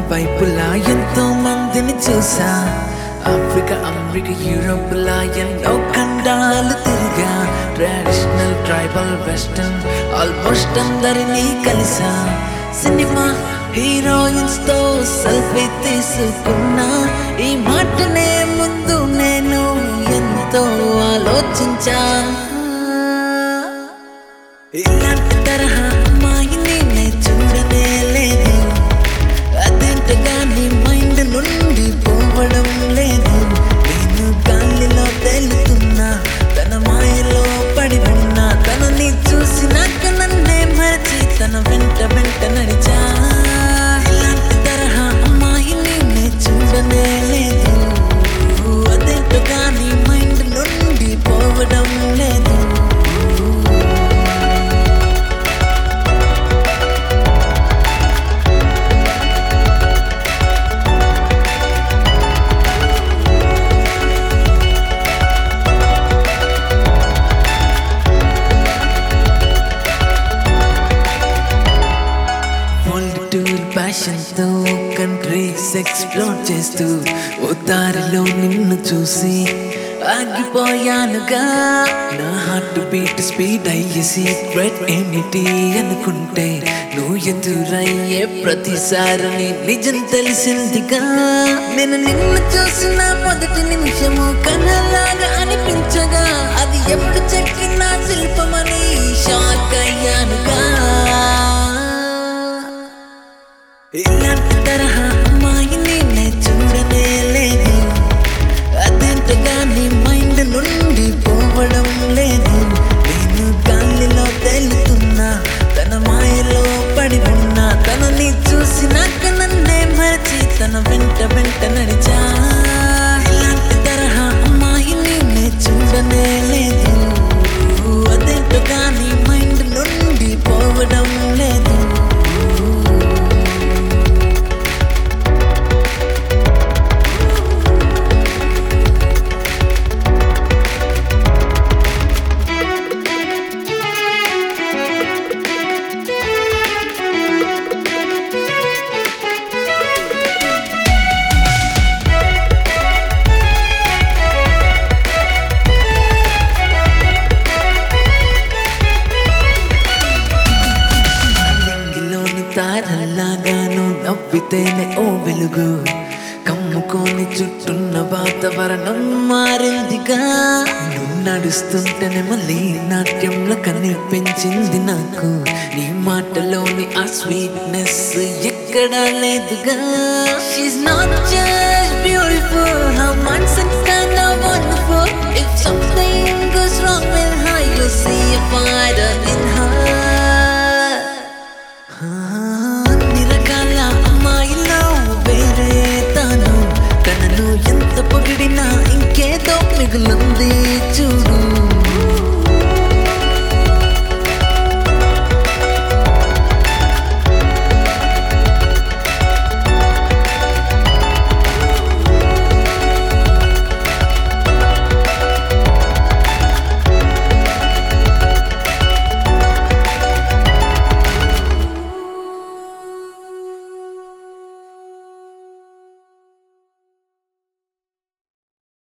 వైపులా ఎంతో మందిని చూసా ఆఫ్రికా అమెరికా యూరోప్ లా ఎన్నో ఖండాలు తిరిగా ట్రెడిషనల్ ట్రైబల్ వెస్టర్న్ ఆల్మోస్ట్ అందరినీ కలిసా సినిమా హీరోయిన్స్ తో సెల్ఫీ తీసుకున్నా ఈ మాటనే ముందు నేను ఎంతో ఆలోచించా ఇలాంటి తరహా అమ్మాయిని నే చూడనే లేదు అదేంటగా నీ మైండ్ నుండి పోవడం లేదు నేను గాలిలో తేలుతున్నా తన మాయలో పడి ఉన్నా తనని చూసినాక నన్నే మరచి తన వెంట వెంట నడిచా ఇలాంటి తరహా అమ్మాయిని నే చూడనే లేదు అదేంటగా నీ మైండ్ నుండి పోవడం లేదు వరల్డ్ టూర్ ప్యాషన్ తో కంట్రీస్ ఎక్స్ప్లోర్ చేస్తూ ఓ దారిలో నిన్ను చూసి ఆగిపోయానుగా నా హార్ట్ బీట్ స్పీడ్ అయ్యే సీక్రెట్ ఏమిటి అనుకుంటే నువ్వు ఎదురయ్యే ప్రతిసారి నీ నిజం తెలిసిందిగా నేను నిన్ను చూసిన మొదటి నిమిషము కనలాగా అనిపించగా అది ఎప్పుడు చెక్కిన శిల్పమని షాక్ అయ్యానుగా ఇలాంటి తరహా అమ్మాయిని నే చూడనే లేదు అదేంటగా నీ మైండ్ నుండి పోవడం లేదు నేను గాలిలో తేలుతున్నా తన మాయలో పడి ఉన్నా తనని చూసినాక నన్నే మరచి తన వెంట వెంట నడిచా ఇలాంటి తరహా అమ్మాయిని నే చూడనే లేదు అదేంటగా నీ మైండ్ నుండి పోవడం లేదు నింగిలోని తారల్లాగాను నవ్వితేనే ఓ వెలుగు కమ్ముకొని చుట్టున్న వాతావరణం మారిందిగా నువ్వు నడుస్తుంటేనే మళ్ళీ నాట్యంలో కనిపించింది నాకు నీ మాటలోని ఆ స్వీట్నెస్ ఎక్కడా లేదుగా She's not just beautiful, her mindset kinda wonderful. If something goes wrong with her, you'll see a fighter in her. అన్ని రకాల అమ్మాయిలో వేరే తాను తనను ఎంత పొగిడినా ఇంకేదో మిగులుంది